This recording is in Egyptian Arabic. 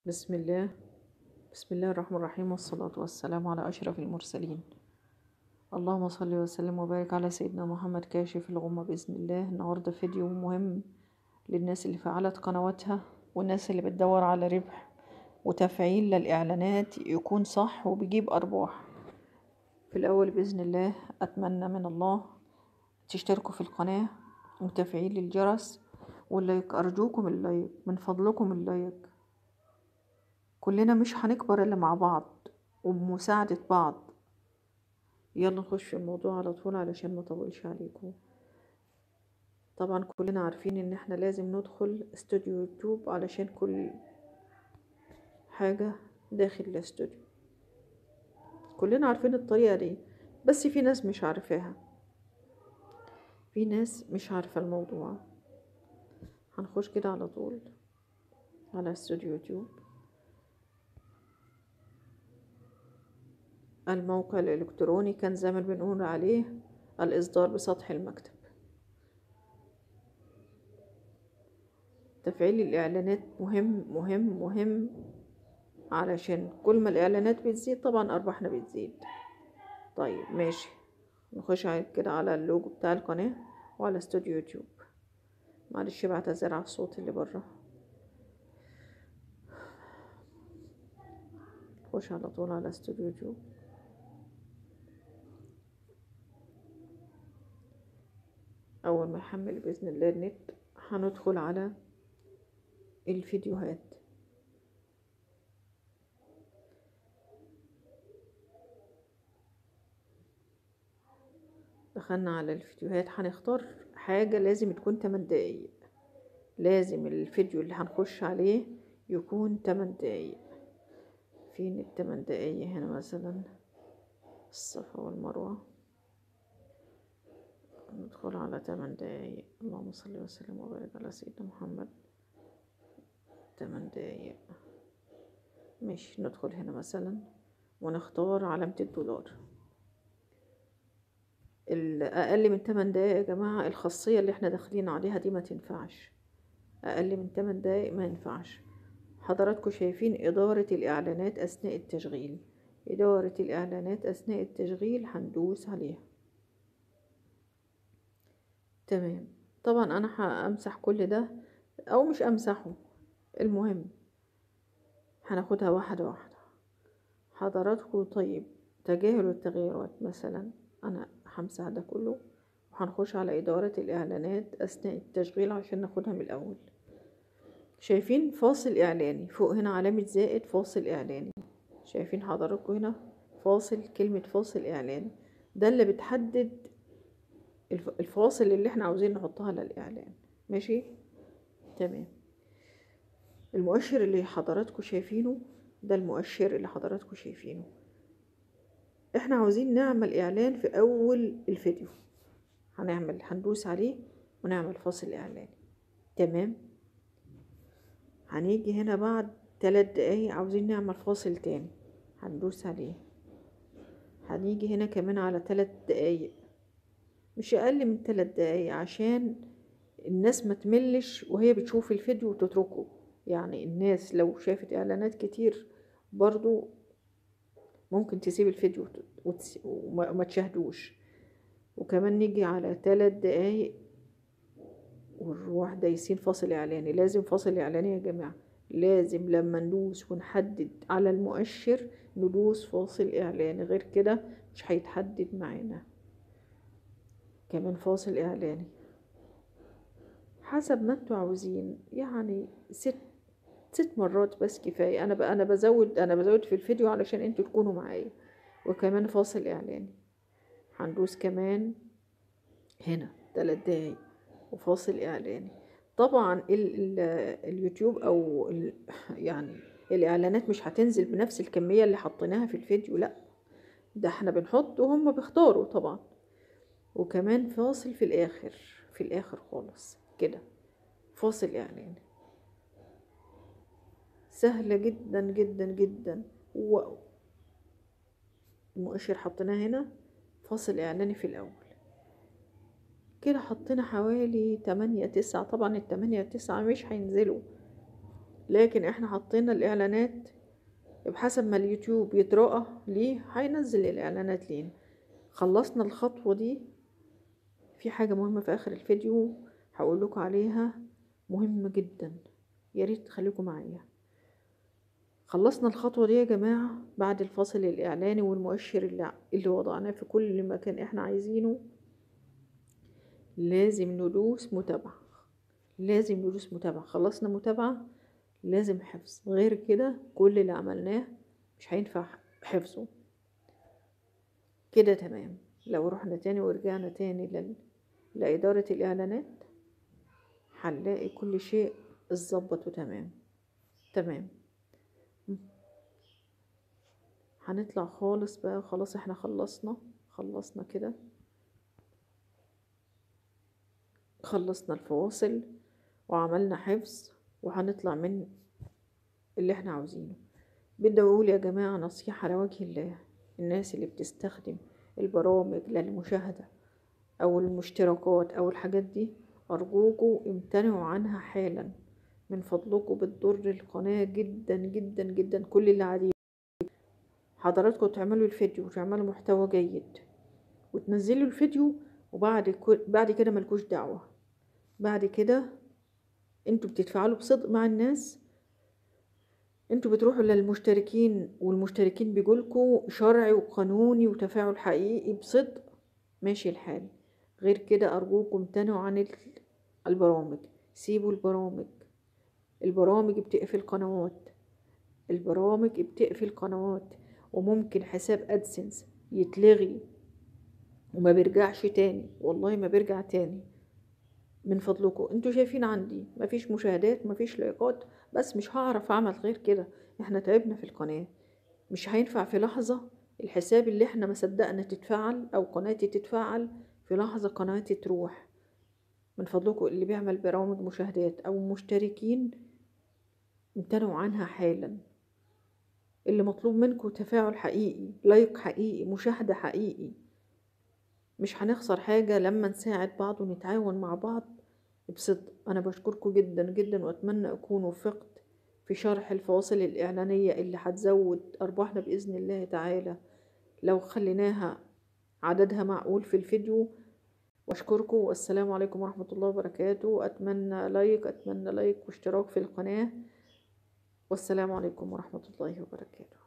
بسم الله بسم الله الرحمن الرحيم والصلاة والسلام على أشرف المرسلين اللهم صل وسلم وبارك على سيدنا محمد كاشف الغمة بإذن الله النهاردة فيديو مهم للناس اللي فعلت قنواتها والناس اللي بتدور على ربح وتفعيل للإعلانات يكون صح وبيجيب أرباح في الأول بإذن الله أتمنى من الله تشتركوا في القناة وتفعيل الجرس واللايك أرجوكم اللايك من فضلكم اللايك كلنا مش هنكبر إلا مع بعض وبمساعدة بعض يلا نخش في الموضوع على طول علشان ما اطولش عليكم طبعا كلنا عارفين ان احنا لازم ندخل استوديو يوتيوب علشان كل حاجة داخل الاستوديو كلنا عارفين الطريقة دي بس في ناس مش عارفاها في ناس مش عارفة الموضوع هنخش كده على طول على استوديو يوتيوب الموقع الإلكتروني كان زمان بنقول عليه الإصدار بسطح المكتب تفعيل الإعلانات مهم مهم مهم علشان كل ما الإعلانات بتزيد طبعا أرباحنا بتزيد طيب ماشي نخش كده على اللوجو بتاع القناة وعلى استوديو يوتيوب معلش بعتذر على الصوت اللي بره نخش على طول على استوديو يوتيوب أول ما يحمل بإذن الله النت هندخل على الفيديوهات دخلنا على الفيديوهات هنختار حاجة لازم تكون 8 دقايق لازم الفيديو اللي هنخش عليه يكون 8 دقايق فين التمن دقايق هنا مثلا الصفا والمروة ندخل على تمن دقايق اللهم صل وسلم وبارك على سيدنا محمد تمن دقايق ماشي ندخل هنا مثلا ونختار علامة الدولار الأقل من تمن دقايق يا جماعة الخاصية اللي احنا داخلين عليها دي ما تنفعش أقل من تمن دقايق ما ينفعش حضراتكم شايفين إدارة الإعلانات أثناء التشغيل إدارة الإعلانات أثناء التشغيل هندوس عليها تمام طبعا أنا همسح كل ده أو مش أمسحه المهم هناخدها واحدة واحدة حضراتكم طيب تجاهلوا التغييرات مثلا أنا همسح ده كله وهنخش على إدارة الإعلانات أثناء التشغيل عشان ناخدها من الأول شايفين فاصل إعلاني فوق هنا علامة زائد فاصل إعلاني شايفين حضراتكم هنا فاصل كلمة فاصل إعلاني ده اللي بتحدد الفواصل اللي احنا عاوزين نحطها للإعلان ماشي تمام المؤشر اللي حضراتكم شايفينه ده المؤشر اللي حضراتكم شايفينه احنا عاوزين نعمل إعلان في أول الفيديو هنعمل هندوس عليه ونعمل فاصل إعلاني تمام هنيجي هنا بعد تلات دقايق عاوزين نعمل فاصل تاني هندوس عليه هنيجي هنا كمان على تلات دقايق مش اقل من تلات دقايق عشان الناس ما تملش وهي بتشوف الفيديو وتتركه يعني الناس لو شافت اعلانات كتير برضو ممكن تسيب الفيديو وما تشاهدوش وكمان نيجي على تلات دقايق ونروح دايسين فاصل اعلاني لازم فاصل اعلاني يا جماعه لازم لما ندوس ونحدد على المؤشر ندوس فاصل اعلاني غير كده مش هيتحدد معانا كمان فاصل اعلاني حسب ما انتوا عاوزين يعني ست ست مرات بس كفايه انا بقى انا بزود انا بزود في الفيديو علشان انتوا تكونوا معايا وكمان فاصل اعلاني هندوس كمان هنا تلات دقايق وفاصل اعلاني طبعا ال ال اليوتيوب او ال يعني الاعلانات مش هتنزل بنفس الكميه اللي حطيناها في الفيديو لا ده احنا بنحط وهم بيختاروا طبعا وكمان فاصل في الاخر في الاخر خالص كده فاصل اعلاني سهله جدا جدا جدا و المؤشر حطيناه هنا فاصل اعلاني في الاول كده حطينا حوالي تمانية تسعة طبعا التمانية تسعة مش هينزلوا لكن احنا حطينا الاعلانات بحسب ما اليوتيوب يترقى ليه هينزل الاعلانات لينا خلصنا الخطوة دي في حاجة مهمة في اخر الفيديو هقول لكم عليها مهمة جدا يا ريت تخليكم معايا خلصنا الخطوة دي يا جماعة بعد الفاصل الإعلاني والمؤشر اللي, اللي وضعناه في كل مكان احنا عايزينه لازم ندوس متابعة لازم ندوس متابعة خلصنا متابعة لازم حفظ غير كده كل اللي عملناه مش هينفع حفظه كده تمام لو رحنا تاني ورجعنا تاني لل... لإدارة الإعلانات هنلاقي كل شيء اتظبط وتمام تمام هنطلع خالص بقى خلاص احنا خلصنا خلصنا كده خلصنا الفواصل وعملنا حفظ وهنطلع من اللي احنا عاوزينه بدي اقول يا جماعة نصيحة على وجه الله الناس اللي بتستخدم البرامج للمشاهدة او المشتركات او الحاجات دي ارجوكوا امتنعوا عنها حالا من فضلكم بتضر القناة جدا جدا جدا كل اللي عادي حضراتكم تعملوا الفيديو وتعملوا محتوى جيد وتنزلوا الفيديو وبعد كل... بعد كده ملكوش دعوة بعد كده انتوا بتتفاعلوا بصدق مع الناس انتوا بتروحوا للمشتركين والمشتركين بيقولكوا شرعي وقانوني وتفاعل حقيقي بصدق ماشي الحال غير كده ارجوكم امتنعوا عن البرامج سيبوا البرامج البرامج بتقفل قنوات البرامج بتقفل قنوات وممكن حساب ادسنس يتلغي وما بيرجعش تاني والله ما بيرجع تاني من فضلكم انتوا شايفين عندي مفيش مشاهدات مفيش لايكات بس مش هعرف اعمل غير كده احنا تعبنا في القناة مش هينفع في لحظة الحساب اللي احنا ما صدقنا تتفعل او قناتي تتفعل في لحظة قناتي تروح من فضلكم اللي بيعمل برامج مشاهدات او مشتركين امتنعوا عنها حالا اللي مطلوب منكم تفاعل حقيقي لايك حقيقي مشاهدة حقيقي مش هنخسر حاجة لما نساعد بعض ونتعاون مع بعض بصدق أنا بشكركم جدا جدا وأتمنى أكون وفقت في شرح الفواصل الإعلانية اللي هتزود أرباحنا بإذن الله تعالى لو خليناها عددها معقول في الفيديو واشكركم والسلام عليكم ورحمة الله وبركاته أتمنى لايك أتمنى لايك واشتراك في القناة والسلام عليكم ورحمة الله وبركاته